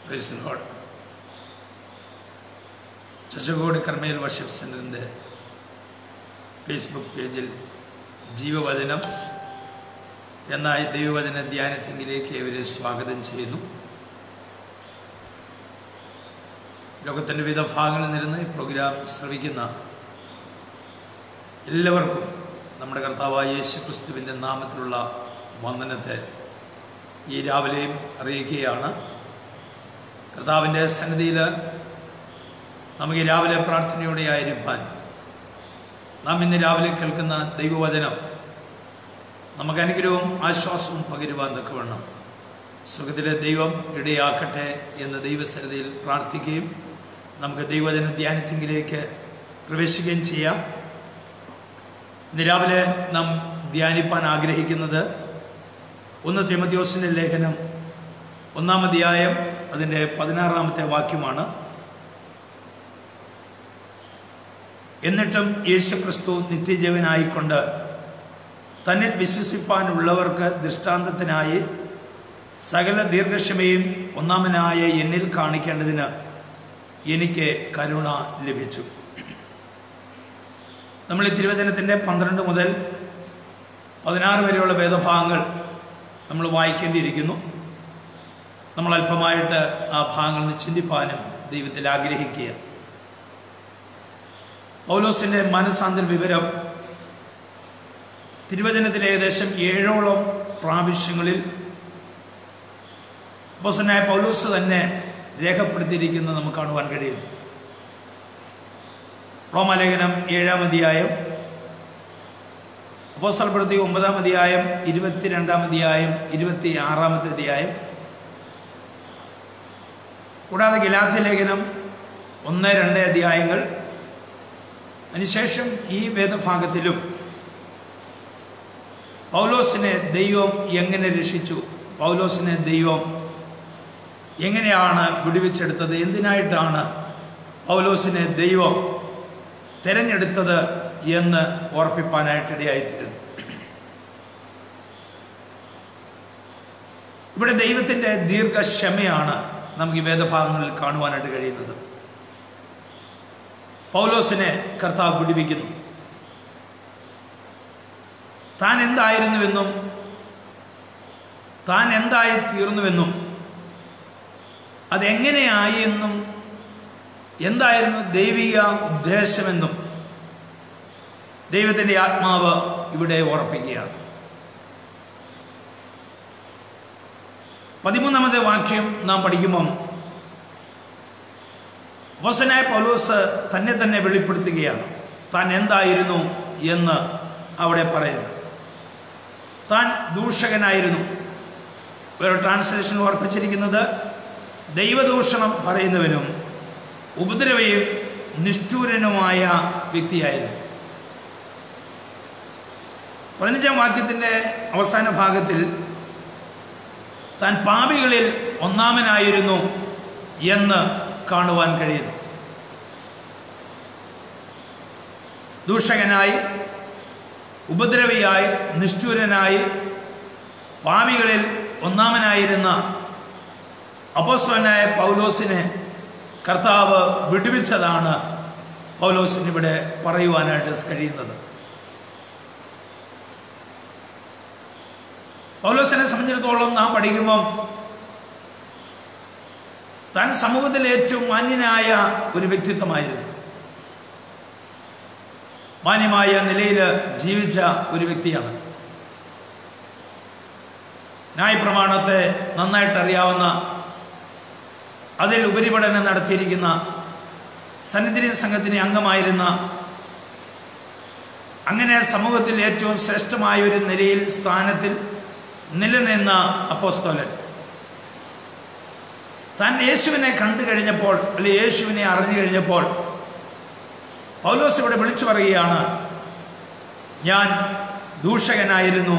price lord ചച്ചകോട് കർമ്മയിൽ worship സെൻറ്ററിൻ്റെ ഫേസ്ബുക്ക് പേജിൽ ജീവവചനം എന്ന ഈ ദൈവവചന ധ്യാനത്തിങ്കിലേക്ക് ഇവരെ സ്വാഗതം ചെയ്യുന്നു ലോകത്തിൻ്റെ വിവിധ ഭാഗങ്ങളിൽ നിന്നിരുന്ന് ഈ പ്രോഗ്രാം ശ്രവിക്കുന്ന എല്ലാവർക്കും നമ്മുടെ കർത്താവായ യേശു ക്രിസ്തുവിൻ്റെ നാമത്തിലുള്ള വന്ദനത്തെ ഈ രാവിലെയും അറിയിക്കുകയാണ് കർത്താവിൻ്റെ സന്നിധിയിൽ നമുക്ക് ഈ രാവിലെ പ്രാർത്ഥനയോടെ ആയിരിക്കാൻ നാം ഇന്ന് രാവിലെ കേൾക്കുന്ന ദൈവവചനം നമുക്ക് അനുഗ്രഹവും ആശ്വാസവും പകരുവാൻ തക്കവണ്ണം സുഖത്തിലെ ദൈവം ഇടയാക്കട്ടെ എന്ന് ദൈവസന്നിധിയിൽ പ്രാർത്ഥിക്കുകയും നമുക്ക് ദൈവവചന ധ്യാനത്തിങ്കിലേക്ക് പ്രവേശിക്കുകയും ചെയ്യാം ഇന്ന് രാവിലെ നാം ധ്യാനിപ്പാൻ ആഗ്രഹിക്കുന്നത് ഒന്ന് തിമത്യോസിൻ്റെ ലേഖനം ഒന്നാം അധ്യായം അതിൻ്റെ പതിനാറാമത്തെ വാക്യമാണ് എന്നിട്ടും യേശുക്രിസ്തു നിത്യജീവനായിക്കൊണ്ട് തന്നെ വിശ്വസിപ്പാനുള്ളവർക്ക് ദൃഷ്ടാന്തത്തിനായി സകല ദീർഘക്ഷമയും ഒന്നാമനായ എന്നിൽ കാണിക്കേണ്ടതിന് എനിക്ക് കരുണ ലഭിച്ചു നമ്മൾ ഈ തിരുവചനത്തിൻ്റെ പന്ത്രണ്ട് മുതൽ പതിനാറ് വരെയുള്ള വേദഭാഗങ്ങൾ നമ്മൾ വായിക്കേണ്ടിയിരിക്കുന്നു നമ്മൾ അല്പമായിട്ട് ആ ഭാഗങ്ങൾ ചിന്തിപ്പാനും ദൈവത്തിൽ ആഗ്രഹിക്കുക പൗലോസിൻ്റെ മനസാന്തര വിവരം തിരുവചനത്തിൽ ഏകദേശം ഏഴോളം പ്രാവശ്യങ്ങളിൽ അപ്പോസനായ പൗലോസ് തന്നെ രേഖപ്പെടുത്തിയിരിക്കുന്നത് നമുക്ക് കാണുവാൻ കഴിയും റോമാലേഖനം ഏഴാം അധ്യായം അപ്പോസ്തലപ്രവൃത്തി ഒമ്പതാം അധ്യായം ഇരുപത്തിരണ്ടാം അധ്യായം ഇരുപത്തി ആറാമത്തെ അധ്യായം കൂടാതെ ഗലാത്തി ലേഖനം ഒന്ന് രണ്ട് അധ്യായങ്ങൾ അതിനുശേഷം ഈ വേദഭാഗത്തിലും പൗലോസിനെ ദൈവം എങ്ങനെ രക്ഷിച്ചു പൗലോസിനെ ദൈവം എങ്ങനെയാണ് വിടുവിച്ചെടുത്തത് എന്തിനായിട്ടാണ് പൗലോസിനെ ദൈവം തിരഞ്ഞെടുത്തത് എന്ന് ഓർപ്പിപ്പാനായിട്ടിടയായിത്തീരുന്നു ഇവിടെ ദൈവത്തിൻ്റെ ദീർഘക്ഷമയാണ് നമുക്ക് ഈ വേദഭാഗങ്ങളിൽ കാണുവാനായിട്ട് കഴിയുന്നത് പൗലോസിനെ കർത്താവ് വിടുവിക്കുന്നു താൻ എന്തായിരുന്നുവെന്നും താൻ എന്തായി തീർന്നുവെന്നും അതെങ്ങനെയായി എന്നും എന്തായിരുന്നു ദൈവിക ഉദ്ദേശമെന്നും ദൈവത്തിൻ്റെ ആത്മാവ് ഇവിടെ ഉറപ്പിക്കുകയാണ് പതിമൂന്നാമത്തെ വാക്യം നാം പഠിക്കുമ്പം വസനായ പൗലോസ് തന്നെ തന്നെ വെളിപ്പെടുത്തുകയാണ് താൻ എന്തായിരുന്നു എന്ന് അവിടെ പറയുന്നു താൻ ദൂഷകനായിരുന്നു വേറെ ട്രാൻസ്ലേഷൻ ഓർപ്പിച്ചിരിക്കുന്നത് ദൈവദൂഷണം പറയുന്നവനും ഉപദ്രവയും നിഷ്ഠൂരനുമായ വ്യക്തിയായിരുന്നു പതിനഞ്ചാം വാക്യത്തിൻ്റെ അവസാന ഭാഗത്തിൽ താൻ പാപികളിൽ ഒന്നാമനായിരുന്നു എന്ന് കാണുവാൻ കഴിയുന്നു ദൂഷകനായി ഉപദ്രവിയായി നിഷ്ഠൂരനായി പാപികളിൽ ഒന്നാമനായിരുന്ന അപ്പോസ്തലനായ പൗലോസിനെ കർത്താവ് വിടുവിച്ചതാണ് പൗലോസിന് ഇവിടെ പറയുവാനായിട്ട് കഴിയുന്നത് പൗലോസിനെ സംബന്ധിച്ചിടത്തോളം നാം പഠിക്കുമ്പം താൻ സമൂഹത്തിൽ ഏറ്റവും മാന്യനായ ഒരു വ്യക്തിത്വമായിരുന്നു മാന്യമായ നിലയിൽ ജീവിച്ച ഒരു വ്യക്തിയാണ് ന്യായപ്രമാണത്തെ നന്നായിട്ട് അറിയാവുന്ന അതിൽ ഉപരിപഠനം നടത്തിയിരിക്കുന്ന സന്നിധി സംഘത്തിന് അംഗമായിരുന്ന അങ്ങനെ സമൂഹത്തിൽ ഏറ്റവും ശ്രേഷ്ഠമായ ഒരു നിലയിൽ സ്ഥാനത്തിൽ നിലനിന്ന അപ്പോസ്തോലൻ താൻ യേശുവിനെ കണ്ടു കഴിഞ്ഞപ്പോൾ അല്ലെ യേശുവിനെ അറിഞ്ഞു കഴിഞ്ഞപ്പോൾ പൗലോസ് ഇവിടെ വിളിച്ചു പറയുകയാണ് ഞാൻ ദൂഷകനായിരുന്നു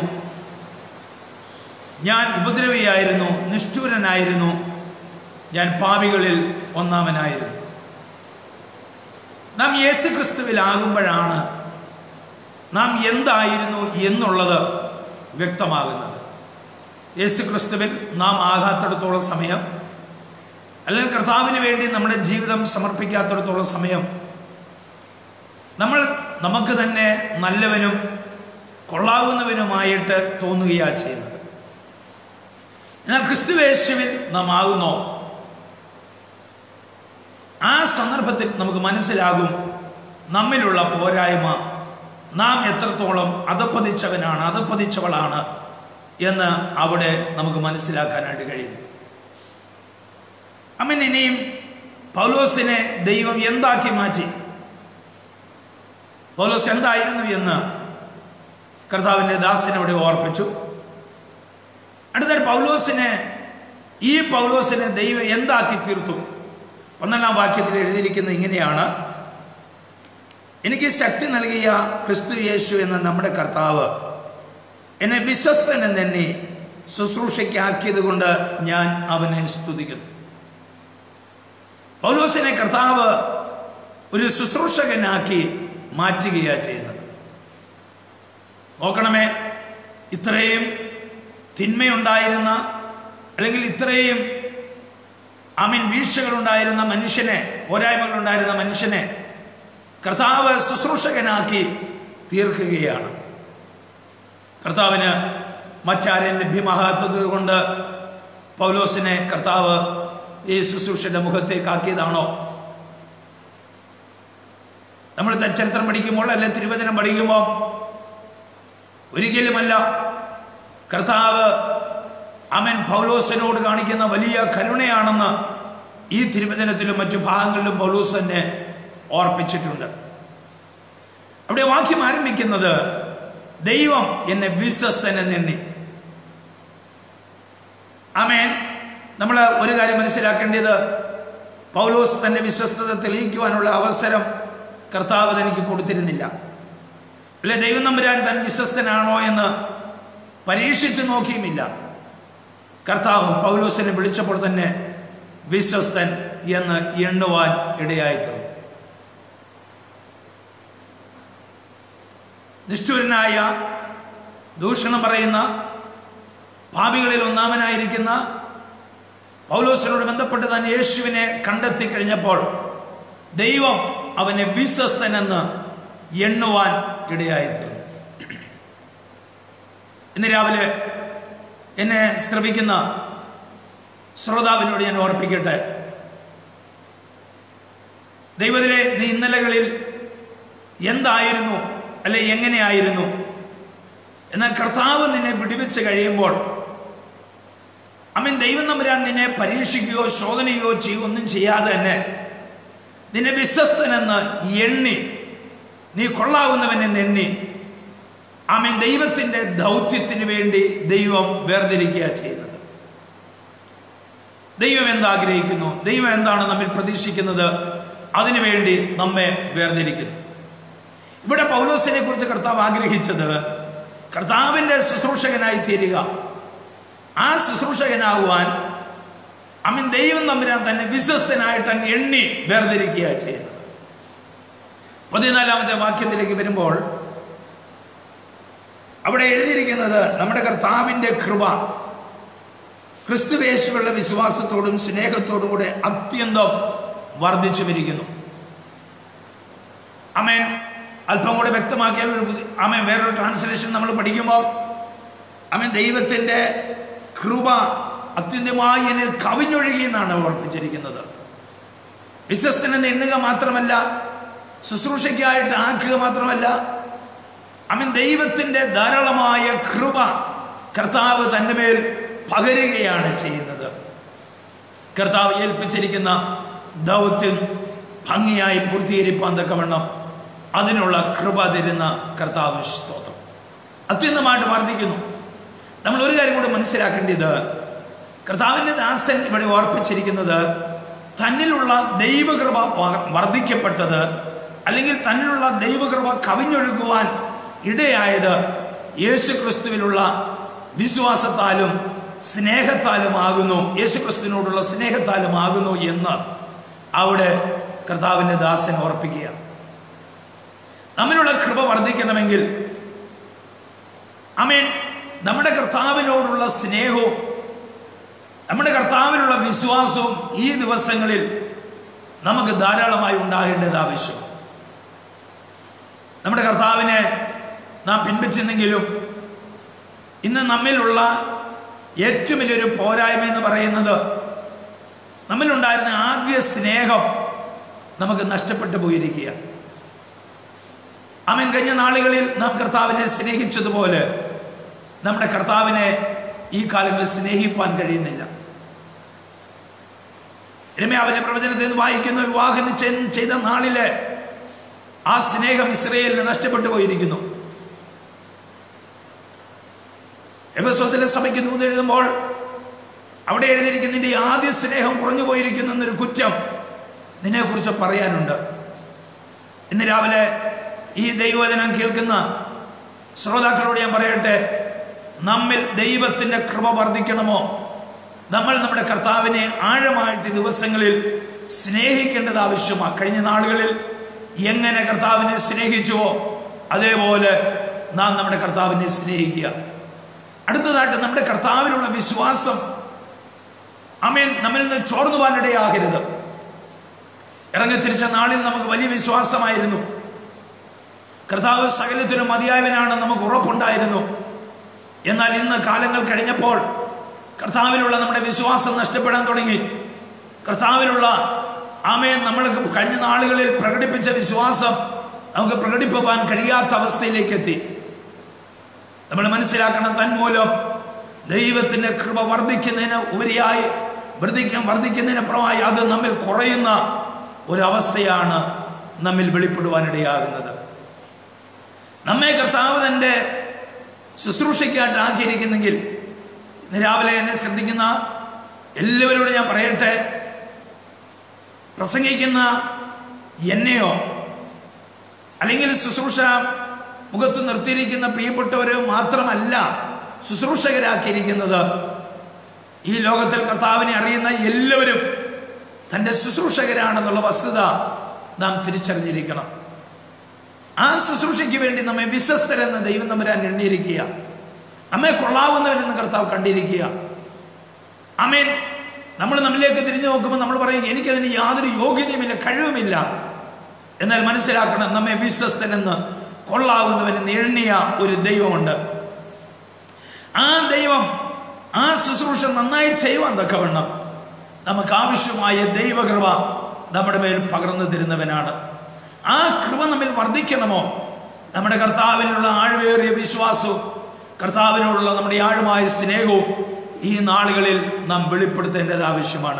ഞാൻ ഉപദ്രവിയായിരുന്നു നിഷ്ഠൂരനായിരുന്നു ഞാൻ പാപികളിൽ ഒന്നാമനായിരുന്നു നാം യേശു ക്രിസ്തുവിലാകുമ്പോഴാണ് നാം എന്തായിരുന്നു എന്നുള്ളത് വ്യക്തമാകുന്നത് യേശു ക്രിസ്തുവിൽ നാം ആകാത്തിടത്തോളം സമയം അല്ലെങ്കിൽ കർത്താവിന് വേണ്ടി നമ്മുടെ ജീവിതം സമർപ്പിക്കാത്തിടത്തോളം സമയം നമ്മൾ നമുക്ക് തന്നെ നല്ലവനും കൊള്ളാവുന്നവനുമായിട്ട് തോന്നുകയാ ചെയ്യുന്നത് എന്നാൽ ക്രിസ്തുവേശുവിൽ നാം ആകുന്നോ ആ സന്ദർഭത്തിൽ നമുക്ക് മനസ്സിലാകും നമ്മിലുള്ള പോരായ്മ നാം എത്രത്തോളം അധപ്പതിച്ചവനാണ് അധപ്പതിച്ചവളാണ് എന്ന് അവിടെ നമുക്ക് മനസ്സിലാക്കാനായിട്ട് കഴിയുന്നു അമ്മൻ ഇനിയും പൗലോസിനെ ദൈവം എന്താക്കി മാറ്റി പൗലോസ് എന്തായിരുന്നു എന്ന് കർത്താവിൻ്റെ ദാസനോട് ഓർപ്പിച്ചു അടുത്ത പൗലോസിനെ ഈ പൗലോസിനെ ദൈവം എന്താക്കി തീർത്തു ഒന്നാം വാക്യത്തിൽ എഴുതിയിരിക്കുന്നത് ഇങ്ങനെയാണ് എനിക്ക് ശക്തി നൽകിയ ക്രിസ്തു യേശു എന്ന നമ്മുടെ കർത്താവ് എന്നെ വിശ്വസ്തൻ എന്നെണ്ണി ശുശ്രൂഷയ്ക്കാക്കിയത് കൊണ്ട് ഞാൻ അവനെ സ്തുതിക്കുന്നു പൗലോസിനെ കർത്താവ് ഒരു ശുശ്രൂഷകനാക്കി മാറ്റുകയാണ് ചെയ്യുന്നത് നോക്കണമേ ഇത്രയും തിന്മയുണ്ടായിരുന്ന അല്ലെങ്കിൽ ഇത്രയും അമീൻ വീഴ്ചകളുണ്ടായിരുന്ന മനുഷ്യനെ പോരായ്മകളുണ്ടായിരുന്ന മനുഷ്യനെ കർത്താവ് ശുശ്രൂഷകനാക്കി തീർക്കുകയാണ് കർത്താവിന് മറ്റാരും ലഭ്യമാകാത്തത് കൊണ്ട് പൗലോസിനെ കർത്താവ് ഈ ശുശ്രൂഷയുടെ മുഖത്തേക്കാക്കിയതാണോ നമ്മൾ ചരിത്രം പഠിക്കുമ്പോൾ അല്ലെ തിരുവചനം പഠിക്കുമ്പോൾ ഒരിക്കലുമല്ല കർത്താവ് അമൻ പൗലോസിനോട് കാണിക്കുന്ന വലിയ കരുണയാണെന്ന് ഈ തിരുവചനത്തിലും മറ്റു ഭാഗങ്ങളിലും പൗലോസ് തന്നെ ഓർപ്പിച്ചിട്ടുണ്ട് അവിടെ വാക്യം ആരംഭിക്കുന്നത് ദൈവം എന്നെ വിശ്വസ്തനെ എണ്ണി ആമേൻ നമ്മൾ ഒരു കാര്യം മനസ്സിലാക്കേണ്ടത് പൗലോസ് തന്റെ വിശ്വസ്തത തെളിയിക്കുവാനുള്ള അവസരം കർത്താവ് തനിക്ക് കൊടുത്തിരുന്നില്ല അല്ലെ ദൈവം നമ്പുരാൻ താൻ വിശ്വസ്തനാണോ എന്ന് പരീക്ഷിച്ചു നോക്കിയുമില്ല കർത്താവ് പൗലോസിനെ വിളിച്ചപ്പോൾ തന്നെ വിശ്വസ്തൻ എന്ന് എണ്ണുവാൻ ഇടയായിത്തീർന്നു നിഷ്ഠൂരനായ ദൂഷണം പറയുന്ന ഭാവികളിൽ ഒന്നാമനായിരിക്കുന്ന പൗലോസിനോട് ബന്ധപ്പെട്ട് താൻ യേശുവിനെ കണ്ടെത്തി കഴിഞ്ഞപ്പോൾ ദൈവം അവനെ വിശ്വസ്തൻ എന്ന് എണ്ണുവാൻ ഇടയായിത്തീർന്നു ഇന്ന് രാവിലെ എന്നെ ശ്രമിക്കുന്ന ശ്രോതാവിനോട് ഞാൻ ഓർപ്പിക്കട്ടെ ദൈവത്തിലെ നീ ഇന്നലകളിൽ എന്തായിരുന്നു അല്ലെ എങ്ങനെയായിരുന്നു എന്നാൽ കർത്താവ് നിന്നെ വിടുവിച്ച് കഴിയുമ്പോൾ അമ്മൻ ദൈവം നമ്പരാൻ നിന്നെ പരീക്ഷിക്കുകയോ ശോധനയോ ചെയ്യുകയോ ഒന്നും ചെയ്യാതെ തന്നെ നിന്നെ വിശ്വസ്തനെന്ന് എണ്ണി നീ കൊള്ളാവുന്നവനെന്ന് എണ്ണി ആമൻ ദൈവത്തിൻ്റെ ദൗത്യത്തിന് വേണ്ടി ദൈവം വേർതിരിക്കുക ചെയ്യുന്നത് ദൈവം എന്താഗ്രഹിക്കുന്നു ദൈവം എന്താണ് നമ്മിൽ പ്രതീക്ഷിക്കുന്നത് അതിനുവേണ്ടി നമ്മെ വേർതിരിക്കുന്നു ഇവിടെ പൗലോസിനെ കുറിച്ച് കർത്താവ് ആഗ്രഹിച്ചത് കർത്താവിൻ്റെ ശുശ്രൂഷകനായി തീരുക ആ ശുശ്രൂഷകനാകുവാൻ അമ്മൻ ദൈവം തമ്പുരാൻ തന്നെ വിശ്വസ്തനായിട്ട് അങ്ങ് എണ്ണി വേർതിരിക്കുക ചെയ്യുന്നത് പതിനാലാമത്തെ വാക്യത്തിലേക്ക് വരുമ്പോൾ അവിടെ എഴുതിയിരിക്കുന്നത് നമ്മുടെ കർത്താവിൻ്റെ കൃപ ക്രിസ്തുവേശുകളുടെ വിശ്വാസത്തോടും സ്നേഹത്തോടും കൂടെ അത്യന്തം വർദ്ധിച്ചു വരിക്കുന്നു അമേൻ അല്പം കൂടെ വ്യക്തമാക്കിയാൽ ഒരു പുതിയ അമേൻ വേറൊരു ട്രാൻസ്ലേഷൻ നമ്മൾ പഠിക്കുമ്പോൾ അമേൻ ദൈവത്തിൻ്റെ കൃപ അത്യന്തമായി എന്നിൽ കവിഞ്ഞൊഴുകി എന്നാണ് ഓർപ്പിച്ചിരിക്കുന്നത് വിശ്വസ്തനെന്ന് എണ്ണുക മാത്രമല്ല ശുശ്രൂഷയ്ക്കായിട്ട് ആക്കുക മാത്രമല്ല അമൻ ദൈവത്തിൻ്റെ ധാരാളമായ കൃപ കർത്താവ് തൻ്റെ മേൽ പകരുകയാണ് ചെയ്യുന്നത് കർത്താവ് ഏൽപ്പിച്ചിരിക്കുന്ന ദൗത്യം ഭംഗിയായി പൂർത്തീകരിപ്പാൻ തക്കവണ്ണം അതിനുള്ള കൃപ തരുന്ന കർത്താവ് സ്തോത്രം അത്യന്തമായിട്ട് വർദ്ധിക്കുന്നു നമ്മൾ ഒരു കാര്യം കൂടെ മനസ്സിലാക്കേണ്ടത് കർത്താവിൻ്റെ ദാസൻ ഇവിടെ ഓർപ്പിച്ചിരിക്കുന്നത് തന്നിലുള്ള ദൈവകൃപ വർദ്ധിക്കപ്പെട്ടത് അല്ലെങ്കിൽ തന്നിലുള്ള ദൈവകൃപ കവിഞ്ഞൊഴുകുവാൻ ഇടയായത് യേശു ക്രിസ്തുവിലുള്ള വിശ്വാസത്താലും സ്നേഹത്താലുമാകുന്നു യേശു ക്രിസ്തുവിനോടുള്ള സ്നേഹത്താലുമാകുന്നു എന്ന് അവിടെ കർത്താവിൻ്റെ ദാസൻ ഓർപ്പിക്കുക നമ്മിലുള്ള കൃപ വർദ്ധിക്കണമെങ്കിൽ അമേൻ നമ്മുടെ കർത്താവിനോടുള്ള സ്നേഹവും നമ്മുടെ കർത്താവിനുള്ള വിശ്വാസവും ഈ ദിവസങ്ങളിൽ നമുക്ക് ധാരാളമായി ഉണ്ടാകേണ്ടത് ആവശ്യം നമ്മുടെ കർത്താവിനെ നാം പിൻപറ്റുന്നെങ്കിലും ഇന്ന് നമ്മിലുള്ള ഏറ്റവും വലിയൊരു പോരായ്മ എന്ന് പറയുന്നത് നമ്മിലുണ്ടായിരുന്ന ആദ്യ സ്നേഹം നമുക്ക് നഷ്ടപ്പെട്ടു പോയിരിക്കുക അവൻ കഴിഞ്ഞ നാളുകളിൽ നാം കർത്താവിനെ സ്നേഹിച്ചതുപോലെ നമ്മുടെ കർത്താവിനെ ഈ കാലങ്ങളിൽ സ്നേഹിപ്പാൻ കഴിയുന്നില്ല രമ്യാവിന്റെ പ്രവചനത്തിൽ നിന്ന് വായിക്കുന്ന വിവാഹം നിശ്ചയം ചെയ്ത നാളിലെ ആ സ്നേഹം ഇസ്രയേലിന് നഷ്ടപ്പെട്ടു പോയിരിക്കുന്നു എഫസോസിലെ സഭയ്ക്ക് നൂന്നെഴുതുമ്പോൾ അവിടെ എഴുതിയിരിക്കുന്ന നിന്റെ ആദ്യ സ്നേഹം കുറഞ്ഞു പോയിരിക്കുന്നു എന്നൊരു കുറ്റം നിന്നെക്കുറിച്ച് പറയാനുണ്ട് ഇന്ന് രാവിലെ ഈ ദൈവവചനം കേൾക്കുന്ന ശ്രോതാക്കളോട് ഞാൻ പറയട്ടെ നമ്മിൽ ദൈവത്തിന്റെ കൃപ വർദ്ധിക്കണമോ നമ്മൾ നമ്മുടെ കർത്താവിനെ ആഴമായിട്ട് ഈ ദിവസങ്ങളിൽ സ്നേഹിക്കേണ്ടത് ആവശ്യമാണ് കഴിഞ്ഞ നാളുകളിൽ എങ്ങനെ കർത്താവിനെ സ്നേഹിച്ചുവോ അതേപോലെ നാം നമ്മുടെ കർത്താവിനെ സ്നേഹിക്കുക അടുത്തതായിട്ട് നമ്മുടെ കർത്താവിനുള്ള വിശ്വാസം അമേൻ നമ്മിൽ നിന്ന് ചോർന്നു പോകാനിടയാകരുത് ഇറങ്ങിത്തിരിച്ച നാളിൽ നമുക്ക് വലിയ വിശ്വാസമായിരുന്നു കർത്താവ് സകലത്തിനും മതിയായവനാണ് നമുക്ക് ഉറപ്പുണ്ടായിരുന്നു എന്നാൽ ഇന്ന് കാലങ്ങൾ കഴിഞ്ഞപ്പോൾ കർത്താവിലുള്ള നമ്മുടെ വിശ്വാസം നഷ്ടപ്പെടാൻ തുടങ്ങി കർത്താവിലുള്ള ആമയെ നമ്മൾ കഴിഞ്ഞ നാളുകളിൽ പ്രകടിപ്പിച്ച വിശ്വാസം നമുക്ക് പ്രകടിപ്പിക്കാൻ കഴിയാത്ത അവസ്ഥയിലേക്ക് എത്തി നമ്മൾ മനസ്സിലാക്കണം തന്മൂലം ദൈവത്തിന്റെ കൃപ വർദ്ധിക്കുന്നതിന് ഉപരിയായി വർദ്ധിക്കാൻ വർദ്ധിക്കുന്നതിനപ്പുറമായി അത് നമ്മിൽ കുറയുന്ന ഒരവസ്ഥയാണ് നമ്മിൽ വെളിപ്പെടുവാനിടയാകുന്നത് നമ്മെ കർത്താവ് തൻ്റെ ശുശ്രൂഷയ്ക്കായിട്ട് ആക്കിയിരിക്കുന്നെങ്കിൽ ഇന്ന് രാവിലെ എന്നെ ശ്രദ്ധിക്കുന്ന എല്ലാവരോടും ഞാൻ പറയട്ടെ പ്രസംഗിക്കുന്ന എന്നെയോ അല്ലെങ്കിൽ ശുശ്രൂഷ മുഖത്ത് നിർത്തിയിരിക്കുന്ന പ്രിയപ്പെട്ടവരോ മാത്രമല്ല ശുശ്രൂഷകരാക്കിയിരിക്കുന്നത് ഈ ലോകത്തിൽ കർത്താവിനെ അറിയുന്ന എല്ലാവരും തൻ്റെ ശുശ്രൂഷകരാണെന്നുള്ള വസ്തുത നാം തിരിച്ചറിഞ്ഞിരിക്കണം ആ ശുശ്രൂഷയ്ക്ക് വേണ്ടി നമ്മെ വിശ്വസ്തരെന്ന് ദൈവം തമ്പുരാൻ എണ്ണിയിരിക്കുക നമ്മെ കൊള്ളാവുന്നവരെന്ന് കർത്താവ് കണ്ടിരിക്കുക അമേൻ നമ്മൾ നമ്മിലേക്ക് തിരിഞ്ഞു നോക്കുമ്പോൾ നമ്മൾ പറയും എനിക്കതിന് യാതൊരു യോഗ്യതയുമില്ല കഴിവുമില്ല എന്നാൽ മനസ്സിലാക്കണം നമ്മെ വിശ്വസ്തനെന്ന് കൊള്ളാവുന്നവനെന്ന് എണ്ണിയ ഒരു ദൈവമുണ്ട് ആ ദൈവം ആ ശുശ്രൂഷ നന്നായി ചെയ്യുവാൻ തക്കവണ്ണം നമുക്ക് ആവശ്യമായ ദൈവകൃപ നമ്മുടെ മേൽ പകർന്നു തരുന്നവനാണ് ആ കൃപ നമ്മിൽ വർദ്ധിക്കണമോ നമ്മുടെ കർത്താവിനുള്ള ആഴവേറിയ വിശ്വാസവും കർത്താവിനോടുള്ള നമ്മുടെ ആഴമായ സ്നേഹവും ഈ നാളുകളിൽ നാം വെളിപ്പെടുത്തേണ്ടത് ആവശ്യമാണ്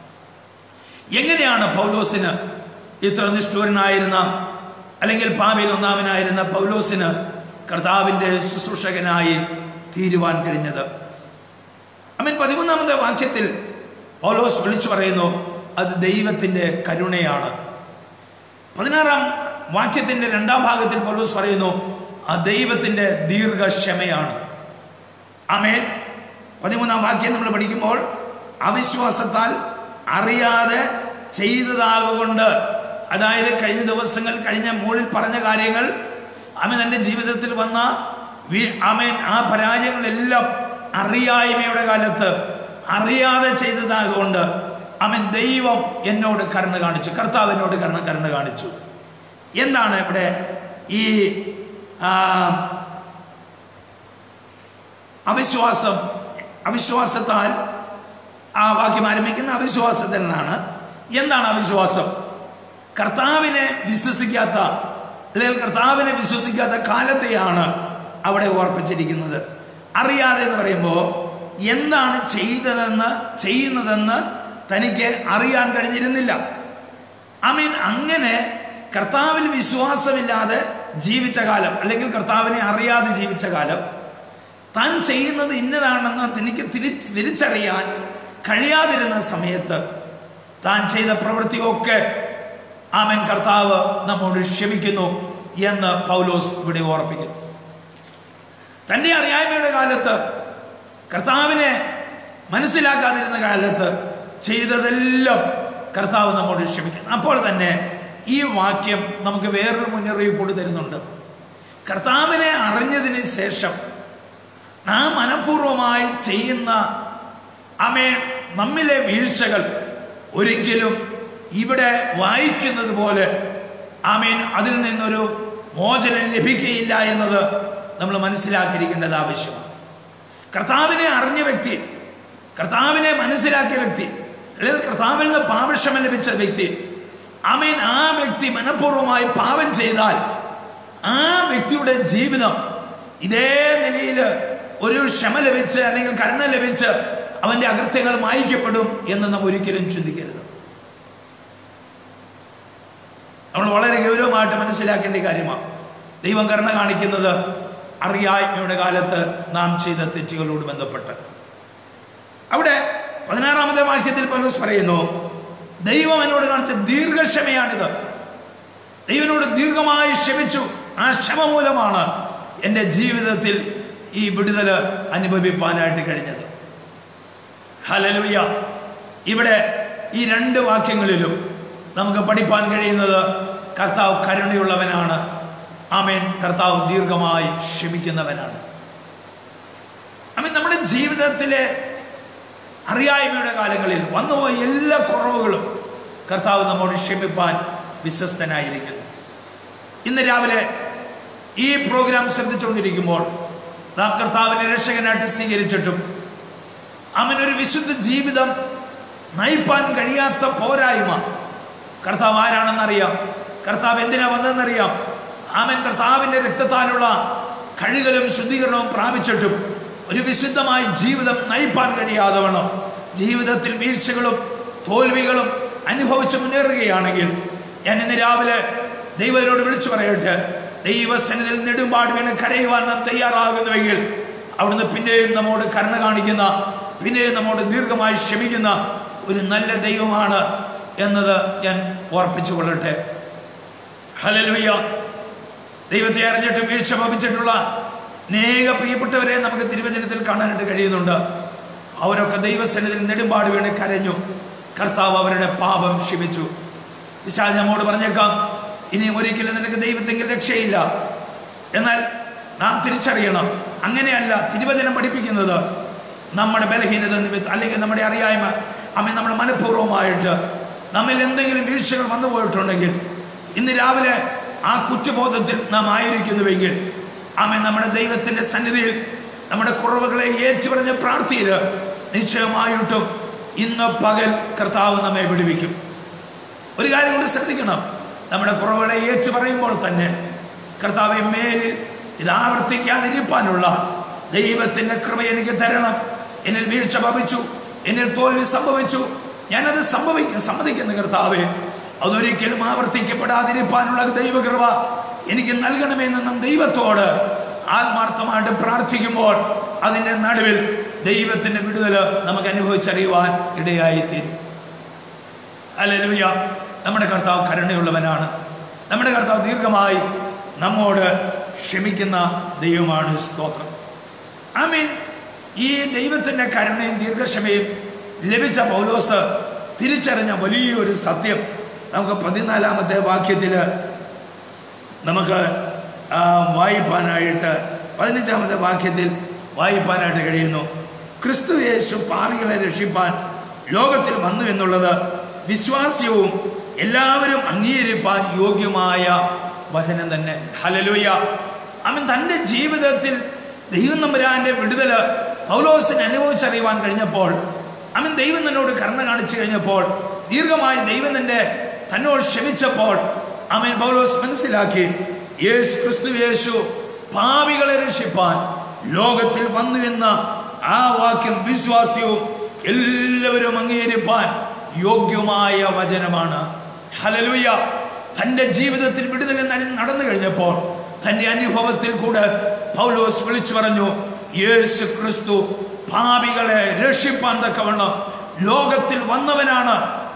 എങ്ങനെയാണ് പൗലോസിന് ഇത്ര നിഷ്ഠൂരനായിരുന്ന അല്ലെങ്കിൽ പാപിൽ ഒന്നാമനായിരുന്ന പൗലോസിന് കർത്താവിൻ്റെ ശുശ്രൂഷകനായി തീരുവാൻ കഴിഞ്ഞത് അമ്മൻ പതിമൂന്നാമത്തെ വാക്യത്തിൽ പൗലോസ് വിളിച്ചു പറയുന്നു അത് ദൈവത്തിൻ്റെ കരുണയാണ് പതിനാറാം വാക്യത്തിന്റെ രണ്ടാം ഭാഗത്തിൽ പൗലോസ് പറയുന്നു ആ ദൈവത്തിന്റെ ദീർഘക്ഷമയാണ് ആമേൻ പതിമൂന്നാം വാക്യം നമ്മൾ പഠിക്കുമ്പോൾ അവിശ്വാസത്താൽ അറിയാതെ ചെയ്തതാകൊണ്ട് അതായത് കഴിഞ്ഞ ദിവസങ്ങൾ കഴിഞ്ഞ മുകളിൽ പറഞ്ഞ കാര്യങ്ങൾ അവൻ തൻ്റെ ജീവിതത്തിൽ വന്ന വി- ആമേൻ ആ പരാജയങ്ങളെല്ലാം അറിയായ്മയുടെ കാലത്ത് അറിയാതെ ചെയ്തതാകൊണ്ട് അവൻ ദൈവം എന്നോട് കരുണ കാണിച്ചു കർത്താവ് എന്നോട് കരുണ കരുണ കാണിച്ചു എന്താണ് ഇവിടെ ഈ ആ, അവിശ്വാസം അവിശ്വാസത്താൽ ആ വാക്യം ആരംഭിക്കുന്ന അവിശ്വാസത്തിൽ നിന്നാണ് എന്താണ് അവിശ്വാസം കർത്താവിനെ വിശ്വസിക്കാത്ത അല്ലെങ്കിൽ കർത്താവിനെ വിശ്വസിക്കാത്ത കാലത്തെയാണ് അവിടെ ഓർപ്പിച്ചിരിക്കുന്നത് അറിയാതെ എന്ന് പറയുമ്പോൾ എന്താണ് ചെയ്തതെന്ന് ചെയ്യുന്നതെന്ന് തനിക്ക് അറിയാൻ കഴിഞ്ഞിരുന്നില്ല ഐ മീൻ അങ്ങനെ കർത്താവിൽ വിശ്വാസമില്ലാതെ ജീവിച്ച കാലം അല്ലെങ്കിൽ കർത്താവിനെ അറിയാതെ ജീവിച്ച കാലം താൻ ചെയ്യുന്നത് ഇന്നതാണെന്ന് തനിക്ക് തിരി തിരിച്ചറിയാൻ കഴിയാതിരുന്ന സമയത്ത് താൻ ചെയ്ത പ്രവൃത്തിയൊക്കെ ആമൻ കർത്താവ് നമ്മോട് ക്ഷമിക്കുന്നു എന്ന് പൗലോസ് ഇവിടെ ഓർപ്പിക്കുന്നു തൻ്റെ അറിയായ്മയുടെ കാലത്ത് കർത്താവിനെ മനസ്സിലാക്കാതിരുന്ന കാലത്ത് ചെയ്തതെല്ലാം കർത്താവ് നമ്മോട് ക്ഷമിക്കുന്നു അപ്പോൾ തന്നെ ഈ വാക്യം നമുക്ക് വേറൊരു മുന്നറിയിപ്പ് കൂടി തരുന്നുണ്ട് കർത്താവിനെ അറിഞ്ഞതിന് ശേഷം നാം മനഃപൂർവമായി ചെയ്യുന്ന ആമേൻ നമ്മിലെ വീഴ്ചകൾ ഒരിക്കലും ഇവിടെ വായിക്കുന്നത് പോലെ ആമേൻ അതിൽ നിന്നൊരു മോചനം ലഭിക്കുകയില്ല എന്നത് നമ്മൾ മനസ്സിലാക്കിയിരിക്കേണ്ടത് ആവശ്യമാണ് കർത്താവിനെ അറിഞ്ഞ വ്യക്തി കർത്താവിനെ മനസ്സിലാക്കിയ വ്യക്തി അല്ലെങ്കിൽ കർത്താവിൽ നിന്ന് പാപക്ഷമ ലഭിച്ച വ്യക്തി ആമേൻ ആ വ്യക്തി മനഃപൂർവ്വമായി പാപം ചെയ്താൽ ആ വ്യക്തിയുടെ ജീവിതം ഇതേ നിലയിൽ ഒരു ക്ഷമ ലഭിച്ച് അല്ലെങ്കിൽ കരുണ ലഭിച്ച് അവന്റെ അകൃത്യങ്ങൾ മായ്ക്കപ്പെടും എന്ന് നാം ഒരിക്കലും ചിന്തിക്കരുത് നമ്മൾ വളരെ ഗൗരവമായിട്ട് മനസ്സിലാക്കേണ്ട കാര്യമാണ് ദൈവം കരുണ കാണിക്കുന്നത് അറിയായ്മയുടെ കാലത്ത് നാം ചെയ്ത തെറ്റുകളോട് ബന്ധപ്പെട്ട് അവിടെ പതിനാറാമത്തെ വാക്യത്തിൽ പൗലോസ് പറയുന്നു ദൈവം എന്നോട് കാണിച്ച ദീർഘക്ഷമയാണിത് ദൈവനോട് ദീർഘമായി ക്ഷമിച്ചു ആ ക്ഷമ മൂലമാണ് എൻ്റെ ജീവിതത്തിൽ ഈ വിടുതൽ അനുഭവിപ്പാനായിട്ട് കഴിഞ്ഞത് ഹലലുയ ഇവിടെ ഈ രണ്ട് വാക്യങ്ങളിലും നമുക്ക് പഠിപ്പാൻ കഴിയുന്നത് കർത്താവ് കരുണയുള്ളവനാണ് ആമേൻ കർത്താവ് ദീർഘമായി ക്ഷമിക്കുന്നവനാണ് ആമേൻ നമ്മുടെ ജീവിതത്തിലെ അറിയായ്മയുടെ കാലങ്ങളിൽ വന്നുപോയ എല്ലാ കുറവുകളും കർത്താവ് നമ്മോട് ക്ഷമിപ്പാൻ വിശ്വസ്തനായിരിക്കുന്നു ഇന്ന് രാവിലെ ഈ പ്രോഗ്രാം ശ്രദ്ധിച്ചുകൊണ്ടിരിക്കുമ്പോൾ നാം കർത്താവിനെ രക്ഷകനായിട്ട് സ്വീകരിച്ചിട്ടും അവനൊരു വിശുദ്ധ ജീവിതം നയിപ്പാൻ കഴിയാത്ത പോരായ്മ കർത്താവ് ആരാണെന്നറിയാം കർത്താവ് എന്തിനാ വന്നതെന്നറിയാം ആമൻ കർത്താവിൻ്റെ രക്തത്താലുള്ള കഴുകലും ശുദ്ധീകരണവും പ്രാപിച്ചിട്ടും ഒരു വിശുദ്ധമായ ജീവിതം നയിപ്പാൻ കഴിയാതെ വേണം ജീവിതത്തിൽ വീഴ്ചകളും തോൽവികളും അനുഭവിച്ച് മുന്നേറുകയാണെങ്കിൽ ഞാൻ ഇന്ന് രാവിലെ ദൈവത്തിനോട് വിളിച്ചു പറയട്ടെ ദൈവസന്നിധിയിൽ നെടുമ്പാട് വീണ് കരയുവാൻ നാം തയ്യാറാകുന്നുവെങ്കിൽ അവിടുന്ന് പിന്നെയും നമ്മോട് കരുണ കാണിക്കുന്ന പിന്നെയും നമ്മോട് ദീർഘമായി ക്ഷമിക്കുന്ന ഒരു നല്ല ദൈവമാണ് എന്നത് ഞാൻ ഓർപ്പിച്ചു കൊള്ളട്ടെ ഹലലുയ്യ ദൈവത്തെ അറിഞ്ഞിട്ട് വീഴ്ച ഭവിച്ചിട്ടുള്ള അനേക പ്രിയപ്പെട്ടവരെ നമുക്ക് തിരുവചനത്തിൽ കാണാനായിട്ട് കഴിയുന്നുണ്ട് അവരൊക്കെ ദൈവസന്നിധിയിൽ നെടുമ്പാട് വീണ് കരഞ്ഞു കർത്താവ് അവരുടെ പാപം ക്ഷമിച്ചു വിശാൽ നമ്മോട് പറഞ്ഞേക്കാം ഇനി ഒരിക്കലും നിനക്ക് ദൈവത്തെങ്കിൽ രക്ഷയില്ല എന്നാൽ നാം തിരിച്ചറിയണം അങ്ങനെയല്ല തിരുവചനം പഠിപ്പിക്കുന്നത് നമ്മുടെ ബലഹീനത നിമിത്തം അല്ലെങ്കിൽ നമ്മുടെ അറിയായ്മ അമ്മ നമ്മൾ മനഃപൂർവ്വമായിട്ട് നമ്മിൽ എന്തെങ്കിലും വീഴ്ചകൾ വന്നു പോയിട്ടുണ്ടെങ്കിൽ ഇന്ന് രാവിലെ ആ കുറ്റബോധത്തിൽ നാം ആയിരിക്കുന്നുവെങ്കിൽ ആമ നമ്മുടെ ദൈവത്തിന്റെ സന്നിധിയിൽ നമ്മുടെ കുറവുകളെ ഏറ്റുപറഞ്ഞ പ്രാർത്ഥിയിൽ നിശ്ചയമായിട്ടും ഇന്ന് പകൽ കർത്താവ് നമ്മെ വിടുവിക്കും ഒരു കാര്യം കൂടി ശ്രദ്ധിക്കണം നമ്മുടെ കുറവുകളെ ഏറ്റു പറയുമ്പോൾ തന്നെ കർത്താവെ മേലിൽ ഇത് ആവർത്തിക്കാതിരിപ്പാനുള്ള ദൈവത്തിന്റെ കൃപ എനിക്ക് തരണം എന്നിൽ വീഴ്ച ഭവിച്ചു എന്നിൽ തോൽവി സംഭവിച്ചു ഞാനത് സംഭവിക്കും സമ്മതിക്കുന്ന കർത്താവെ അതൊരിക്കലും ആവർത്തിക്കപ്പെടാതിരിക്കാനുള്ള ദൈവകൃപ എനിക്ക് നൽകണമെന്ന് നാം ദൈവത്തോട് ആത്മാർത്ഥമായിട്ട് പ്രാർത്ഥിക്കുമ്പോൾ അതിൻ്റെ നടുവിൽ ദൈവത്തിന്റെ വിടുതൽ നമുക്ക് അനുഭവിച്ചറിയുവാൻ ഇടയായിത്തീരും അല്ലൂയ നമ്മുടെ കർത്താവ് കരുണയുള്ളവനാണ് നമ്മുടെ കർത്താവ് ദീർഘമായി നമ്മോട് ക്ഷമിക്കുന്ന ദൈവമാണ് സ്തോത്രം ഐ മീൻ ഈ ദൈവത്തിൻ്റെ കരുണയും ദീർഘക്ഷമയും ലഭിച്ച പൗലോസ് തിരിച്ചറിഞ്ഞ വലിയൊരു സത്യം നമുക്ക് പതിനാലാമത്തെ വാക്യത്തിൽ നമുക്ക് ആ, വായിപ്പാനായിട്ട് പതിനഞ്ചാമത്തെ വാക്യത്തിൽ വായിപ്പാനായിട്ട് കഴിയുന്നു ക്രിസ്തു യേശു പാപികളെ രക്ഷിപ്പാൻ ലോകത്തിൽ വന്നു എന്നുള്ളത് വിശ്വാസ്യവും എല്ലാവരും അംഗീകരിപ്പാൻ യോഗ്യമായ വചനം തന്നെ ഹലലുയ അവൻ തൻ്റെ ജീവിതത്തിൽ ദൈവം നമ്പുരാന്റെ വിടുതൽ പൗലോസിന് അനുഭവിച്ചറിയുവാൻ കഴിഞ്ഞപ്പോൾ അവൻ ദൈവം തന്നോട് കരുണ കാണിച്ചു കഴിഞ്ഞപ്പോൾ ദീർഘമായി ദൈവം തന്നെ തന്നോട് ക്ഷമിച്ചപ്പോൾ അവൻ പൗലോസ് മനസ്സിലാക്കി യേശു ക്രിസ്തു യേശു പാപികളെ രക്ഷിപ്പാൻ ലോകത്തിൽ വന്നു എന്ന ആ വാക്യം വിശ്വാസ്യവും എല്ലാവരും അംഗീകരിപ്പാൻ യോഗ്യമായ വചനമാണ് ഹലലുയ തൻ്റെ ജീവിതത്തിൽ വിടുതൽ നട- നടന്നു കഴിഞ്ഞപ്പോൾ തൻ്റെ അനുഭവത്തിൽ കൂടെ പൗലോസ് വിളിച്ചു പറഞ്ഞു യേശു ക്രിസ്തു പാപികളെ രക്ഷിപ്പാൻ തക്കവണ്ണം ലോകത്തിൽ വന്നവനാണ്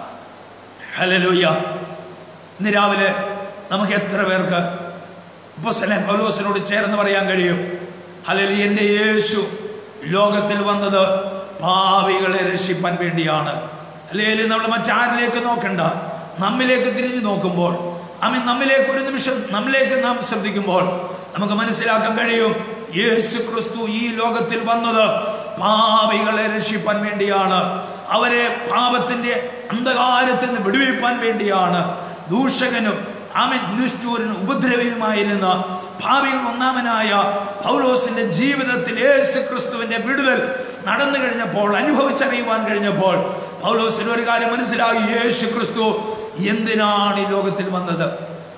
ഹലലൂയ ഇന്ന് രാവിലെ നമുക്ക് എത്ര പേർക്ക് അപ്പോസ്തലൻ പൗലോസിനോട് ചേർന്ന് പറയാൻ കഴിയും ഹലലു എൻ്റെ യേശു ലോകത്തിൽ വന്നത് പാവികളെ രക്ഷിപ്പാൻ വേണ്ടിയാണ് അല്ലെങ്കിൽ നമ്മൾ മറ്റാരിലേക്ക് നോക്കണ്ട നമ്മിലേക്ക് തിരിഞ്ഞു നോക്കുമ്പോൾ അമ്മ നമ്മിലേക്ക് ഒരു നിമിഷം നമ്മിലേക്ക് നാം ശ്രദ്ധിക്കുമ്പോൾ നമുക്ക് മനസ്സിലാക്കാൻ കഴിയും യേശു ക്രിസ്തു ഈ ലോകത്തിൽ വന്നത് പാപികളെ രക്ഷിപ്പാൻ വേണ്ടിയാണ് അവരെ പാപത്തിന്റെ അന്ധകാരത്തിൽ നിന്ന് വിടുവിപ്പാൻ വേണ്ടിയാണ് ദൂഷകനും ആമൻ നിഷ്ഠൂരനും ഉപദ്രവിയുമായിരുന്ന ഭാവികൾ ഒന്നാമനായ പൗലോസിന്റെ ജീവിതത്തിൽ യേശു ക്രിസ്തുവിന്റെ വിടുതൽ നടന്നു കഴിഞ്ഞപ്പോൾ അനുഭവിച്ചറിയുവാൻ കഴിഞ്ഞപ്പോൾ പൗലോസിന് ഒരു കാര്യം മനസ്സിലായി യേശു ക്രിസ്തു എന്തിനാണ് ഈ ലോകത്തിൽ വന്നത്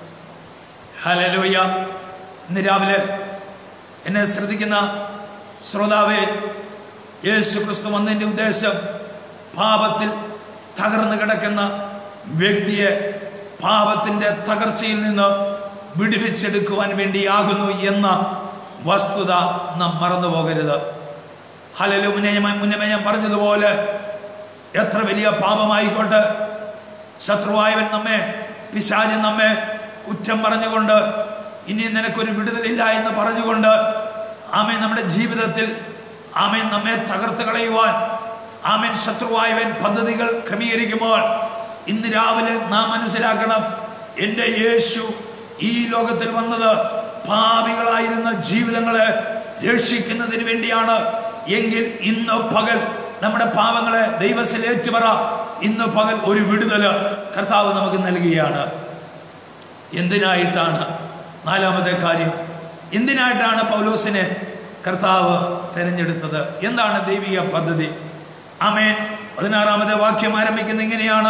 ഹലലോയ ഇന്ന് രാവിലെ എന്നെ ശ്രദ്ധിക്കുന്ന ശ്രോതാവേ യേശു ക്രിസ്തു വന്നതിൻ്റെ ഉദ്ദേശം പാപത്തിൽ തകർന്നു കിടക്കുന്ന വ്യക്തിയെ പാപത്തിന്റെ തകർച്ചയിൽ നിന്ന് വിടുവിച്ചെടുക്കുവാൻ വേണ്ടിയാകുന്നു എന്ന വസ്തുത നാം മറന്നു പോകരുത് ഹലലു മുന്നേ ഞാൻ- മുന്നമേ ഞാൻ പറഞ്ഞതുപോലെ എത്ര വലിയ പാപമായിക്കോട്ടെ ശത്രുവായവൻ നമ്മെ പിശാചി നമ്മെ കുറ്റം പറഞ്ഞുകൊണ്ട് ഇനി നിനക്കൊരു വിടുതലില്ല എന്ന് പറഞ്ഞുകൊണ്ട് ആമേൻ നമ്മുടെ ജീവിതത്തിൽ ആമേൻ നമ്മെ തകർത്ത് കളയുവാൻ ആമേൻ ശത്രുവായവൻ പദ്ധതികൾ ക്രമീകരിക്കുമ്പോൾ ഇന്ന് രാവിലെ നാം മനസ്സിലാക്കണം എൻ്റെ യേശു ഈ ലോകത്തിൽ വന്നത് പാപികളായിരുന്ന ജീവിതങ്ങളെ രക്ഷിക്കുന്നതിന് വേണ്ടിയാണ് എങ്കിൽ ഇന്ന് പകൽ നമ്മുടെ പാപങ്ങളെ ദൈവത്തിൽ ഏറ്റുപറ ഇന്ന് പകൽ ഒരു വിടുതല് കർത്താവ് നമുക്ക് നൽകുകയാണ് എന്തിനായിട്ടാണ് നാലാമത്തെ കാര്യം എന്തിനായിട്ടാണ് പൗലോസിനെ കർത്താവ് തിരഞ്ഞെടുത്തത് എന്താണ് ദൈവിക പദ്ധതി ആമേൻ പതിനാറാമത്തെ വാക്യം ആരംഭിക്കുന്ന ഇങ്ങനെയാണ്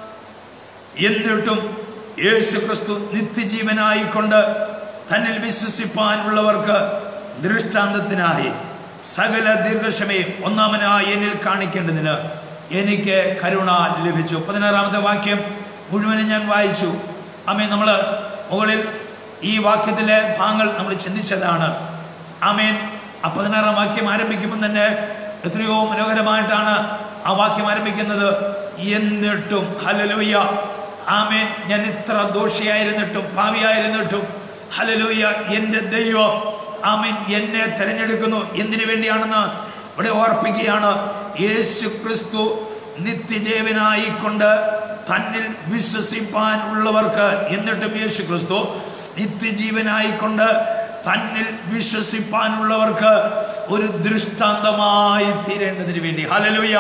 എന്നിട്ടും യേശു ക്രിസ്തു നിത്യജീവനായിക്കൊണ്ട് തന്നിൽ വിശ്വസിപ്പാനുള്ളവർക്ക് ദൃഷ്ടാന്തത്തിനായി സകല ദീർഘക്ഷമയും ഒന്നാമനായി എന്നിൽ കാണിക്കേണ്ടതിന് എനിക്ക് കരുണ ലഭിച്ചു പതിനാറാമത്തെ വാക്യം മുഴുവനും ഞാൻ വായിച്ചു അമ്മേ നമ്മൾ മുകളിൽ ഈ വാക്യത്തിലെ ഭാഗങ്ങൾ നമ്മൾ ചിന്തിച്ചതാണ് ആമേൻ ആ പതിനാറാം വാക്യം ആരംഭിക്കുമ്പോൾ തന്നെ എത്രയോ മനോഹരമായിട്ടാണ് ആ വാക്യം ആരംഭിക്കുന്നത് എന്നിട്ടും ഹലലുയ്യ ആമേൻ ഞാൻ ഇത്ര ദോഷിയായിരുന്നിട്ടും പാവിയായിരുന്നിട്ടും ഹലലുയ്യ എൻ്റെ ദൈവം ആമേൻ എന്നെ തിരഞ്ഞെടുക്കുന്നു എന്തിനു വേണ്ടിയാണെന്ന് ഇവിടെ ഓർപ്പിക്കുകയാണ് യേശു ക്രിസ്തു നിത്യജീവനായിക്കൊണ്ട് തന്നിൽ വിശ്വസിപ്പാൻ ഉള്ളവർക്ക് എന്നിട്ടും യേശു ക്രിസ്തു നിത്യജീവനായിക്കൊണ്ട് തന്നിൽ വിശ്വസിപ്പാനുള്ളവർക്ക് ഒരു ദൃഷ്ടാന്തമായി തീരേണ്ടതിന് വേണ്ടി ഹലലുയ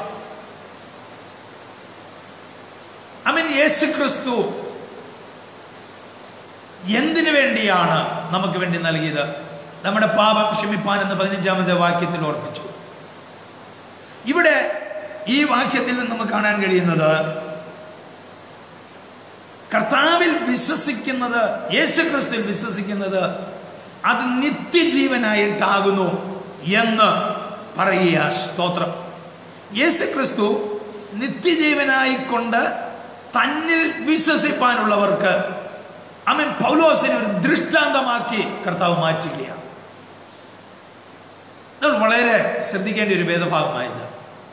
അവൻ യേശു ക്രിസ്തു എന്തിനു വേണ്ടിയാണ് നമുക്ക് വേണ്ടി നൽകിയത് നമ്മുടെ പാപം ക്ഷമിപ്പാൻ എന്ന് പതിനഞ്ചാമത്തെ വാക്യത്തിൽ ഓർപ്പിച്ചു ഇവിടെ ഈ വാക്യത്തിൽ നിന്ന് നമുക്ക് കാണാൻ കഴിയുന്നത് കർത്താവിൽ വിശ്വസിക്കുന്നത് യേശുക്രിസ്തുവിൽ വിശ്വസിക്കുന്നത് അത് നിത്യജീവനായിട്ടാകുന്നു എന്ന് പറയുക സ്തോത്രം യേശുക്രിസ്തു നിത്യജീവനായിക്കൊണ്ട് തന്നിൽ വിശ്വസിപ്പാനുള്ളവർക്ക് അവൻ പൗലോസിനെ ഒരു ദൃഷ്ടാന്തമാക്കി കർത്താവ് മാറ്റുകയാണ് നമ്മൾ വളരെ ശ്രദ്ധിക്കേണ്ട ഒരു വേദഭാഗമായത്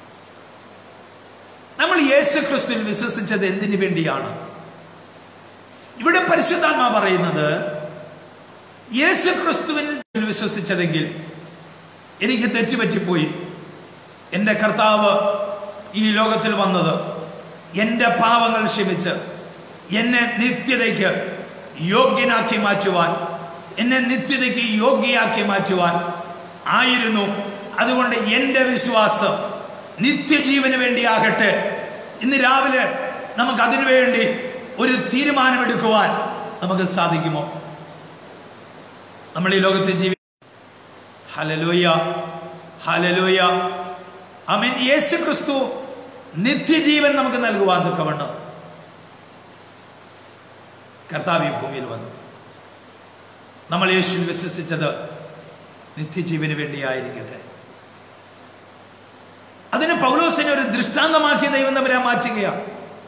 നമ്മൾ യേശു ക്രിസ്തുവിൽ വിശ്വസിച്ചത് എന്തിനു വേണ്ടിയാണ് ഇവിടെ പരിശുദ്ധാത്മ പറയുന്നത് യേശു ക്രിസ്തുവിൽ വിശ്വസിച്ചതെങ്കിൽ എനിക്ക് തെറ്റുപറ്റിപ്പോയി എൻ്റെ കർത്താവ് ഈ ലോകത്തിൽ വന്നത് എൻ്റെ പാവങ്ങൾ ക്ഷമിച്ച് എന്നെ നിത്യതയ്ക്ക് യോഗ്യനാക്കി മാറ്റുവാൻ എന്നെ നിത്യതയ്ക്ക് യോഗ്യയാക്കി മാറ്റുവാൻ ആയിരുന്നു അതുകൊണ്ട് എൻ്റെ വിശ്വാസം നിത്യജീവന് വേണ്ടിയാകട്ടെ ഇന്ന് രാവിലെ നമുക്ക് അതിനു വേണ്ടി ഒരു തീരുമാനമെടുക്കുവാൻ നമുക്ക് സാധിക്കുമോ നമ്മൾ ഈ ലോകത്തിൽ ജീവി ഹലലോയ ഹലലോയ അമീൻ യേശു ക്രിസ്തു നിത്യജീവൻ നമുക്ക് നൽകുവാൻ തക്കവണ്ണം കർത്താവ് ഈ ഭൂമിയിൽ വന്നു നമ്മൾ യേശുവിൽ വിശ്വസിച്ചത് നിത്യജീവന് വേണ്ടിയായിരിക്കട്ടെ അതിന് പൗലോസിനെ ഒരു ദൃഷ്ടാന്തമാക്കി ദൈവം തമ്പരാൻ മാറ്റുകയാണ്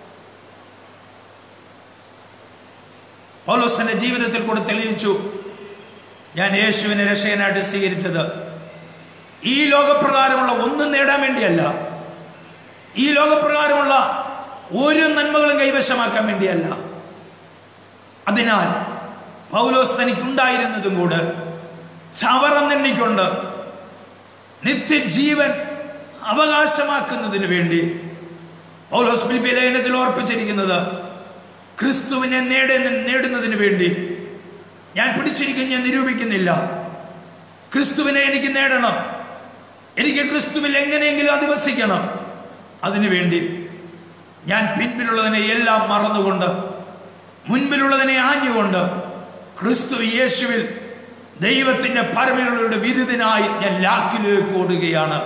പൗലോസ് തന്റെ ജീവിതത്തിൽ കൂടെ തെളിയിച്ചു ഞാൻ യേശുവിനെ രക്ഷകനായിട്ട് സ്വീകരിച്ചത് ഈ ലോകപ്രകാരമുള്ള ഒന്നും നേടാൻ വേണ്ടിയല്ല ഈ ലോകപ്രകാരമുള്ള ഒരു നന്മകളും കൈവശമാക്കാൻ വേണ്ടിയല്ല അതിനാൽ പൗലോസ് തനിക്കുണ്ടായിരുന്നതും കൂടെ ചവറന്നെണ്ണിക്കൊണ്ട് നിത്യജീവൻ അവകാശമാക്കുന്നതിന് വേണ്ടി പൗലോസ് ഫിലിപ്പി ലേഖനത്തിൽ ഓർപ്പിച്ചിരിക്കുന്നത് ക്രിസ്തുവിനെ നേട നേടുന്നതിന് വേണ്ടി ഞാൻ പിടിച്ചിരിക്കുന്ന ഞാൻ നിരൂപിക്കുന്നില്ല ക്രിസ്തുവിനെ എനിക്ക് നേടണം എനിക്ക് ക്രിസ്തുവിൽ എങ്ങനെയെങ്കിലും അധിവസിക്കണം അതിനുവേണ്ടി ഞാൻ പിൻപിലുള്ളതിനെ എല്ലാം മറന്നുകൊണ്ട് മുൻപിലുള്ളതിനെ ആഞ്ഞുകൊണ്ട് ക്രിസ്തു യേശുവിൽ ദൈവത്തിന്റെ പരമയുടെ വിരുദ്ധനായി ഞാൻ ലാക്കിലേക്ക് ഓടുകയാണ്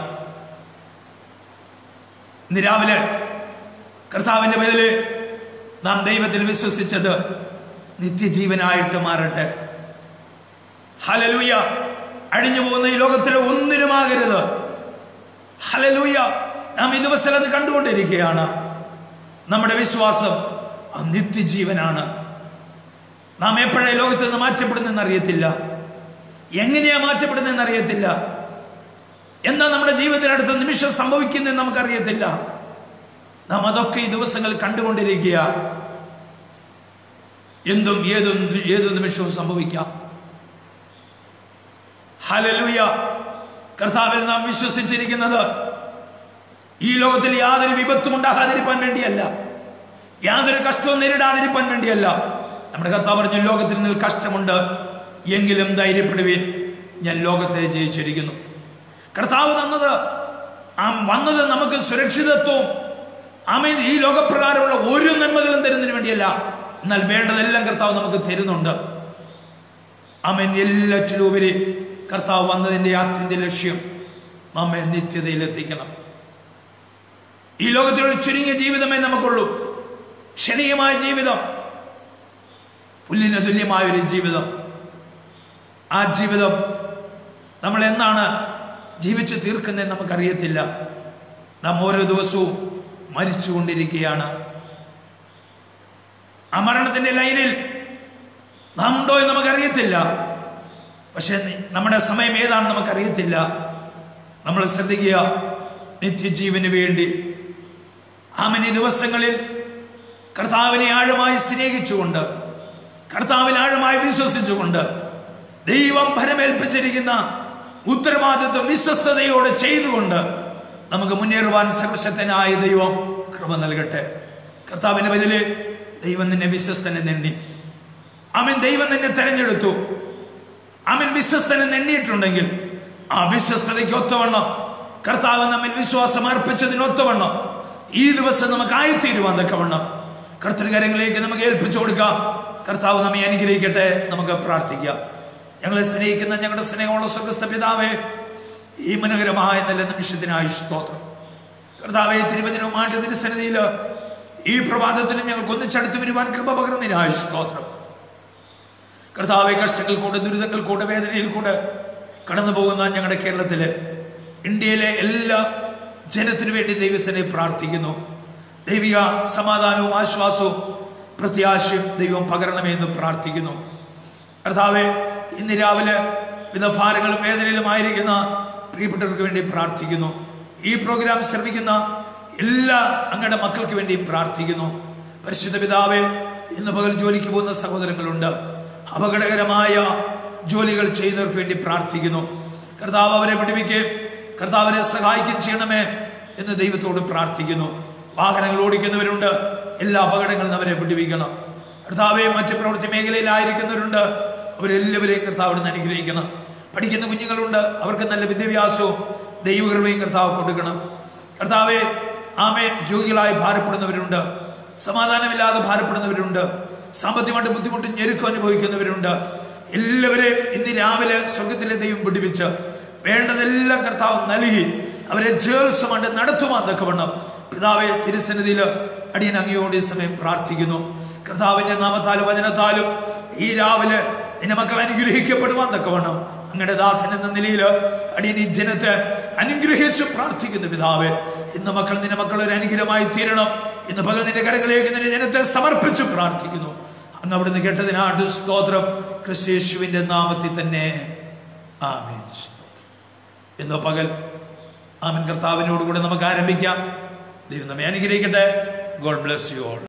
ഇന്ന് രാവിലെ കർത്താവിന്റെ പേരില് നാം ദൈവത്തിൽ വിശ്വസിച്ചത് നിത്യജീവനായിട്ട് മാറട്ടെ ഹലലൂയ അഴിഞ്ഞു പോകുന്ന ഈ ലോകത്തിലെ ഒന്നിനുമാകരുത് ഹലലൂയ നാം ഈ ദിവസം അത് കണ്ടുകൊണ്ടിരിക്കുകയാണ് നമ്മുടെ വിശ്വാസം ആ നിത്യജീവനാണ് നാം എപ്പോഴേ ലോകത്ത് നിന്ന് മാറ്റപ്പെടുന്നെന്ന് അറിയത്തില്ല എങ്ങനെയാ മാറ്റപ്പെടുന്നതെന്ന് അറിയത്തില്ല എന്താ നമ്മുടെ ജീവിതത്തിനടുത്ത നിമിഷം സംഭവിക്കുന്നതെന്ന് നമുക്കറിയത്തില്ല നാം അതൊക്കെ ഈ ദിവസങ്ങൾ കണ്ടുകൊണ്ടിരിക്കുക എന്തും ഏതും ഏത് നിമിഷവും സംഭവിക്കാം ഹലലൂയ കർത്താവിൽ നാം വിശ്വസിച്ചിരിക്കുന്നത് ഈ ലോകത്തിൽ യാതൊരു വിപത്തും ഉണ്ടാകാതിരിക്കാൻ വേണ്ടിയല്ല യാതൊരു കഷ്ടവും നേരിടാതിരിക്കാൻ വേണ്ടിയല്ല നമ്മുടെ കർത്താവ് പറഞ്ഞു ലോകത്തിൽ നിന്ന് കഷ്ടമുണ്ട് എങ്കിലും ധൈര്യപ്പെടുവീൻ ഞാൻ ലോകത്തെ ജയിച്ചിരിക്കുന്നു കർത്താവ് തന്നത് ആ വന്നത് നമുക്ക് സുരക്ഷിതത്വവും ആമേൻ ഈ ലോകപ്രകാരമുള്ള ഒരു നന്മകളും തരുന്നതിന് വേണ്ടിയല്ല എന്നാൽ വേണ്ടതെല്ലാം കർത്താവ് നമുക്ക് തരുന്നുണ്ട് ആമേൻ എല്ലാറ്റിലും ഉപരി കർത്താവ് വന്നതിൻ്റെ ആത്യന്ത ലക്ഷ്യം നമ്മെ നിത്യതയിലെത്തിക്കണം ഈ ലോകത്തിലൊരു ചുരുങ്ങിയ ജീവിതമേ നമുക്കുള്ളൂ ക്ഷണീയമായ ജീവിതം പുല്ലിന് തുല്യമായ ഒരു ജീവിതം ആ ജീവിതം നമ്മൾ എന്നാണ് ജീവിച്ചു തീർക്കുന്നതെന്ന് നമുക്കറിയത്തില്ല നാം ഓരോ ദിവസവും മരിച്ചുകൊണ്ടിരിക്കുകയാണ് ആ മരണത്തിന്റെ ലൈനിൽ നാം ഉണ്ടോ എന്ന് നമുക്കറിയത്തില്ല പക്ഷെ നി- നമ്മുടെ സമയം ഏതാണെന്ന് നമുക്കറിയത്തില്ല നമ്മൾ ശ്രദ്ധിക്കുക നിത്യജീവന് വേണ്ടി ആമനി ദിവസങ്ങളിൽ കർത്താവിനെ ആഴമായി സ്നേഹിച്ചുകൊണ്ട് കർത്താവിൽ ആഴമായി വിശ്വസിച്ചുകൊണ്ട് ദൈവം ഫലമേൽപ്പിച്ചിരിക്കുന്ന ഉത്തരവാദിത്വം വിശ്വസ്തയോടെ ചെയ്തുകൊണ്ട് നമുക്ക് മുന്നേറുവാൻ സർവശക്തനായ ദൈവം കൃപ നൽകട്ടെ കർത്താവിന്റെ ബദല് ദൈവം നിന്നെ വിശ്വസ്തനെ നെണ്ണി അവൻ ദൈവം നിന്നെ തെരഞ്ഞെടുത്തു അവൻ വിശ്വസ്തനെ നെണ്ണിയിട്ടുണ്ടെങ്കിൽ ആ വിശ്വസ്തതയ്ക്ക് ഒത്തവണ്ണം കർത്താവ് നമ്മിൽ വിശ്വാസം അർപ്പിച്ചതിനൊത്തവണ്ണം ഈ ദിവസം നമുക്ക് ആയിത്തീരുവാൻ തക്കവണ്ണം കർത്തൃകരങ്ങളിലേക്ക് നമുക്ക് ഏൽപ്പിച്ചു കൊടുക്കാം കർത്താവ് നമ്മെ അനുഗ്രഹിക്കട്ടെ നമുക്ക് പ്രാർത്ഥിക്കാം ഞങ്ങളെ സ്നേഹിക്കുന്ന ഞങ്ങളുടെ സ്നേഹമുള്ള സ്വർഗസ്ഥ പിതാവേ ഈ മനോഹരമായ നല്ല നിമിഷത്തിനായി സ്തോത്രം കർത്താവെ തിരുവചനവുമായിട്ട് തിരുസന്നിധിയിൽ ഈ പ്രഭാതത്തിൽ ഞങ്ങൾക്ക് ഒന്നിച്ചടുത്ത് വരുവാൻ കൃപ പകർന്നതിനായി സ്തോത്രം കർത്താവെ കഷ്ടങ്ങൾ കൂടെ ദുരിതങ്ങൾ കൂടെ വേദനയിൽ കൂടെ കടന്നു പോകുന്ന ഞങ്ങളുടെ കേരളത്തിലെ ഇന്ത്യയിലെ എല്ലാ ജനത്തിനു വേണ്ടി ദൈവസനെ പ്രാർത്ഥിക്കുന്നു ദൈവിക സമാധാനവും ആശ്വാസവും പ്രത്യാശയും ദൈവം പകരണമെന്ന് പ്രാർത്ഥിക്കുന്നു കർത്താവെ ഇന്ന് രാവിലെ വിവിധ ഭാരങ്ങളും വേദനയിലുമായിരിക്കുന്ന പ്രിയപ്പെട്ടവർക്ക് വേണ്ടി പ്രാർത്ഥിക്കുന്നു ഈ പ്രോഗ്രാം ശ്രമിക്കുന്ന എല്ലാ അങ്ങയുടെ മക്കൾക്ക് വേണ്ടിയും പ്രാർത്ഥിക്കുന്നു പരിശുദ്ധ പിതാവെ ഇന്ന് പകൽ ജോലിക്ക് പോകുന്ന സഹോദരങ്ങളുണ്ട് അപകടകരമായ ജോലികൾ ചെയ്യുന്നവർക്ക് വേണ്ടി പ്രാർത്ഥിക്കുന്നു കർത്താവ് അവരെ വിടുവിക്കുകയും കർത്താവിനെ സഹായിക്കുകയും ചെയ്യണമേ എന്ന് ദൈവത്തോട് പ്രാർത്ഥിക്കുന്നു വാഹനങ്ങൾ ഓടിക്കുന്നവരുണ്ട് എല്ലാ അപകടങ്ങളും അവരെ വിടുവിക്കണം കർത്താവെ മറ്റ് പ്രവൃത്തി മേഖലയിലായിരിക്കുന്നവരുണ്ട് അവരെല്ലാവരെയും കർത്താവ് നിന്ന് അനുഗ്രഹിക്കണം പഠിക്കുന്ന കുഞ്ഞുങ്ങളുണ്ട് അവർക്ക് നല്ല വിദ്യാഭ്യാസവും ദൈവകൃപയും കർത്താവ് കൊടുക്കണം കർത്താവെ ആമേ രോഗികളായി ഭാരപ്പെടുന്നവരുണ്ട് സമാധാനമില്ലാതെ ഭാരപ്പെടുന്നവരുണ്ട് സാമ്പത്തികമായിട്ട് ബുദ്ധിമുട്ടും ഞെരുക്കം അനുഭവിക്കുന്നവരുണ്ട് എല്ലാവരെയും ഇന്ന് രാവിലെ സ്വർഗത്തിലെ ദൈവം പിടിപ്പിച്ച് വേണ്ടതെല്ലാം കർത്താവ് നൽകി അവരെ ജേൽസമായിട്ട് നടത്തുവാൻ തക്കവണ്ണം പിതാവെ തിരുസന്നിധിയിൽ അടിയൻ അങ്ങയോട് ഈ സമയം പ്രാർത്ഥിക്കുന്നു കർത്താവിന്റെ നാമത്താലും വചനത്താലും ഈ രാവിലെ നിന്റെ മക്കൾ അനുഗ്രഹിക്കപ്പെടുവാൻ തക്കവണ്ണം അങ്ങയുടെ ദാസൻ എന്ന നിലയിൽ അടിയൻ ഈ ജനത്തെ അനുഗ്രഹിച്ചു പ്രാർത്ഥിക്കുന്നു പിതാവെ ഇന്ന് മക്കൾ നിന്റെ മക്കൾ ഒരു അനുഗ്രഹമായി തീരണം ഇന്ന് പകൽ നിന്റെ കരങ്ങളിലേക്ക് നിന്റെ ജനത്തെ സമർപ്പിച്ചു പ്രാർത്ഥിക്കുന്നു അങ്ങ് അവിടുന്ന് കേട്ടതിനാട്ട് സ്തോത്രം ക്രിസ്തേശുവിന്റെ നാമത്തിൽ തന്നെ ആമേൻ സ്തോത്രം ഇന്ന് പകൽ ആമൻ കർത്താവിനോട് കൂടെ നമുക്ക് ആരംഭിക്കാം ദൈവം നമ്മെ അനുഗ്രഹിക്കട്ടെ ഗോഡ് ബ്ലെസ് യു ഓൾ